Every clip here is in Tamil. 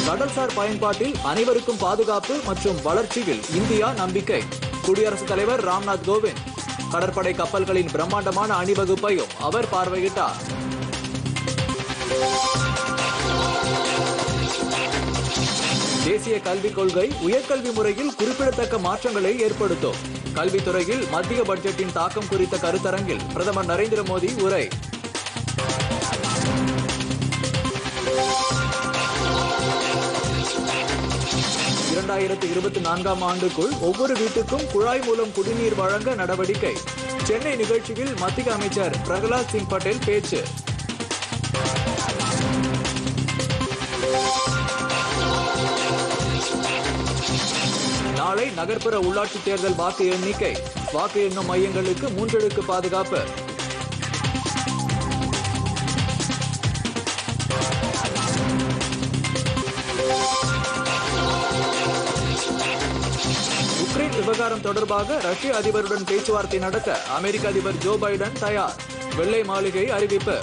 கடல்சார் பயன்பாட்டில் அனைவருக்கும் பாதுகாப்பு மற்றும் வளர்ச்சியில் இந்தியா நம்பிக்கை குடியரசுத் தலைவர் ராம்நாத் கோவிந்த் கடற்படை கப்பல்களின் பிரம்மாண்டமான அணிவகுப்பையும் அவர் பார்வையிட்டார் தேசிய கல்விக் கொள்கை உயர்கல்வி முறையில் குறிப்பிடத்தக்க மாற்றங்களை ஏற்படுத்தும் கல்வித்துறையில் மத்திய பட்ஜெட்டின் தாக்கம் குறித்த கருத்தரங்கில் பிரதமர் நரேந்திர மோடி உரை இரண்டாயிரத்து இருபத்தி நான்காம் ஆண்டுக்குள் ஒவ்வொரு வீட்டுக்கும் குழாய் மூலம் குடிநீர் வழங்க நடவடிக்கை சென்னை நிகழ்ச்சியில் மத்திய அமைச்சர் பிரகலாத் சிங் பட்டேல் பேச்சு நாளை நகர்ப்புற உள்ளாட்சி தேர்தல் வாக்கு எண்ணிக்கை வாக்கு எண்ணும் மையங்களுக்கு மூன்றடுக்கு பாதுகாப்பு உக்ரைன் விவகாரம் தொடர்பாக ரஷ்ய அதிபருடன் பேச்சுவார்த்தை நடத்த அமெரிக்க அதிபர் ஜோ பைடன் தயார் வெள்ளை மாளிகை அறிவிப்பு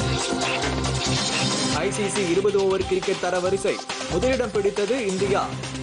ஐசிசி இருபது ஓவர் கிரிக்கெட் தரவரிசை முதலிடம் பிடித்தது இந்தியா